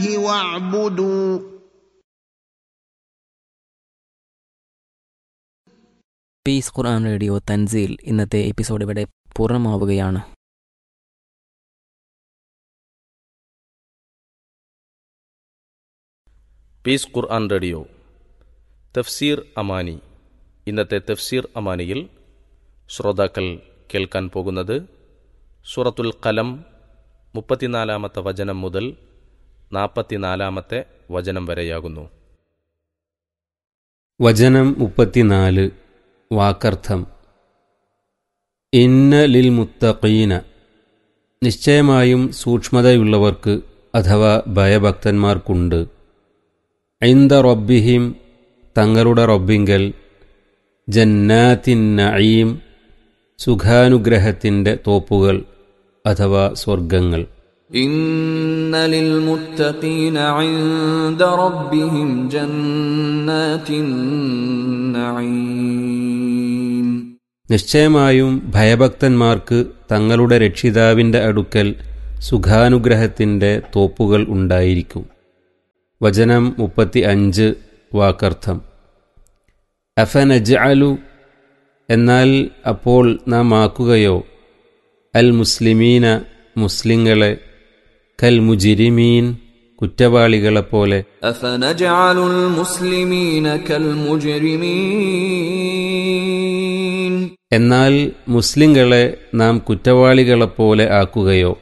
واعبدوا piece ഖുർആൻ radio തൻസീൽ ഇന്നത്തെ episode ഇവിടെ പൂർണ്ണമാവുകയാണ് പീസ് ഖുർആൻ റേഡിയോ തഫ്സീർ അമാനി ഇന്നത്തെ തഫ്സീർ അമാനിയിൽ ശ്രോതാക്കൾ കേൾക്കാൻ പോകുന്നത് സൂറത്തുൽ കലം മുപ്പത്തിനാലാമത്തെ വചനം മുതൽ നാൽപ്പത്തിനാലാമത്തെ വചനം വരെയാകുന്നു വചനം മുപ്പത്തിനാല് വാക്കർത്ഥം ഇന്ന ലിൽ മുത്തഖീന നിശ്ചയമായും സൂക്ഷ്മതയുള്ളവർക്ക് അഥവാ ഭയഭക്തന്മാർക്കുണ്ട് ഐന്ദ റബ്ബിഹിം തങ്ങളുടെ റബ്ബിങ്കൽ ജന്നാത്തിൻ നഈം സുഖാനുഗ്രഹത്തിൻ്റെ തോപ്പുകൾ അഥവാ സ്വർഗങ്ങൾ إن للمتقين عند ربهم جنات النعيم നിശ്ചയമായും ഭയഭക്തന്മാർക്ക് തങ്ങളുടെ രക്ഷിതാവിൻ്റെ അടുക്കൽ സുഖാനുഗ്രഹത്തിൻ്റെ തോപ്പുകൾ ഉണ്ടായിരിക്കും വചനം മുപ്പത്തി അഞ്ച് വാക്കർത്ഥം അഫനജ് അലു എന്നാൽ അപ്പോൾ നാം ആക്കുകയോ അൽ മുസ്ലിമീന മുസ്ലിങ്ങളെ കൽ മുജിരിമീൻ കുറ്റവാളികളെപ്പോലെ أفنجعل المسلمين كالمجرمين എന്നാൽ മുസ്ലിങ്ങളെ നാം കുറ്റവാളികളെപ്പോലെ ആക്കുകയോ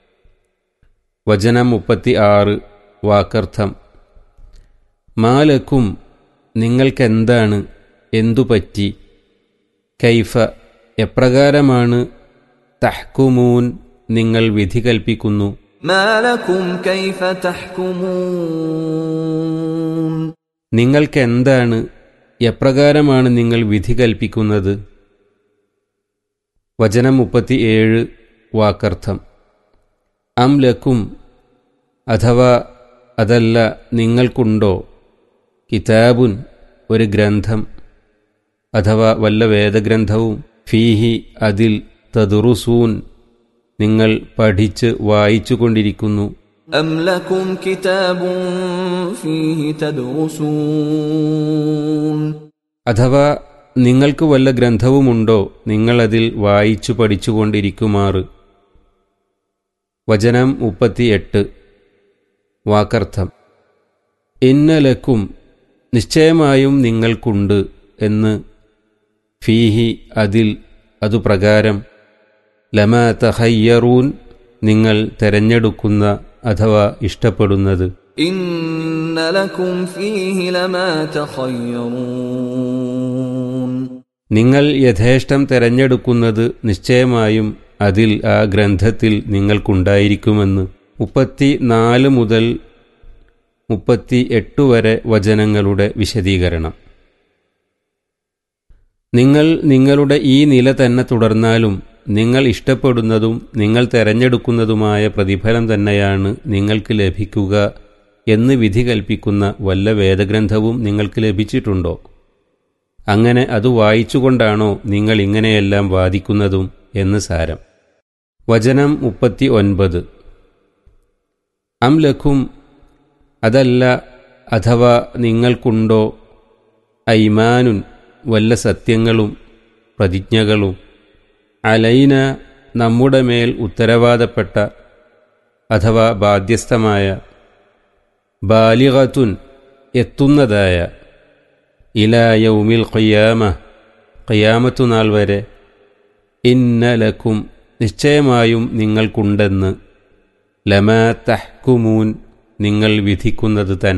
വചനം മുപ്പത്തി ആറ് വാക്കർത്ഥം മാലക്കും നിങ്ങൾക്കെന്താണ് എന്തു പറ്റി കൈഫ എപ്രകാരമാണ് തഹ്കുമൂൻ നിങ്ങൾ വിധി കൽപ്പിക്കുന്നു ما لكم كيف تحكمون നിങ്ങൾക്കെന്താണ് എപ്രകാരമാണ് നിങ്ങൾ വിധി കൽപ്പിക്കുന്നത് വചനം മുപ്പത്തിയേഴ് വാക്കർത്ഥം അം ലക്കും അഥവാ അതല്ല നിങ്ങൾക്കുണ്ടോ കിതാബുൻ ഒരു ഗ്രന്ഥം അഥവാ വല്ല വേദഗ്രന്ഥവും ഫീഹി അതിൽ തദുറുസൂൻ നിങ്ങൾ പഠിച്ച് വായിച്ചുകൊണ്ടിരിക്കുന്നു أم لكم كتاب فيه تدرسون അഥവാ നിങ്ങൾക്ക് വല്ല ഗ്രന്ഥവുമുണ്ടോ നിങ്ങളതിൽ വായിച്ചു പഠിച്ചുകൊണ്ടിരിക്കുമാറ് വചനം മുപ്പത്തിയെട്ട് വാക്കർത്ഥം ഇന്നലക്കും നിശ്ചയമായും നിങ്ങൾക്കുണ്ട് എന്ന് ഫീഹി അതിൽ അതു പ്രകാരം ലമ തഹയ്യറൂൻ നിങ്ങൾ തെരഞ്ഞെടുക്കുന്ന അഥവാ ഇഷ്ടപ്പെടുന്നത് إن لكم فيه لما تخيرون നിങ്ങൾ യഥേഷ്ടം തെരഞ്ഞെടുക്കുന്നത് നിശ്ചയമായും അതിൽ ആ ഗ്രന്ഥത്തിൽ നിങ്ങൾക്കുണ്ടായിരിക്കുമെന്ന് മുപ്പത്തി നാല് മുതൽ മുപ്പത്തി എട്ട് വരെ വചനങ്ങളുടെ വിശദീകരണം നിങ്ങൾ നിങ്ങളുടെ ഈ നില തന്നെ തുടർന്നാലും നിങ്ങൾ ഇഷ്ടപ്പെടുന്നതും നിങ്ങൾ തെരഞ്ഞെടുക്കുന്നതുമായ പ്രതിഫലം തന്നെയാണ് നിങ്ങൾക്ക് ലഭിക്കുക എന്ന് വിധി കൽപ്പിക്കുന്ന വല്ല വേദഗ്രന്ഥവും നിങ്ങൾക്ക് ലഭിച്ചിട്ടുണ്ടോ അങ്ങനെ അത് വായിച്ചുകൊണ്ടാണോ നിങ്ങൾ ഇങ്ങനെയെല്ലാം വാദിക്കുന്നതും എന്ന് സാരം വചനം മുപ്പത്തി ഒൻപത് അം ലഖും അതല്ല അഥവാ നിങ്ങൾക്കുണ്ടോ ഐമാനുൻ വല്ല സത്യങ്ങളും പ്രതിജ്ഞകളും അലൈന നമ്മുടെ മേൽ ഉത്തരവാദപ്പെട്ട അഥവാ ബാധ്യസ്ഥമായ ബാലികത്തുൻ എത്തുന്നതായ ഇലായൗമിൽ ഖിയാമ ഖിയാമത്തു നാൾ വരെ ഇന്നലക്കും നിശ്ചയമായും നിങ്ങൾക്കുണ്ടെന്ന് ലമാ തഹ്കുമൂൻ നിങ്ങൾ വിധിക്കുന്നത് തന്നെ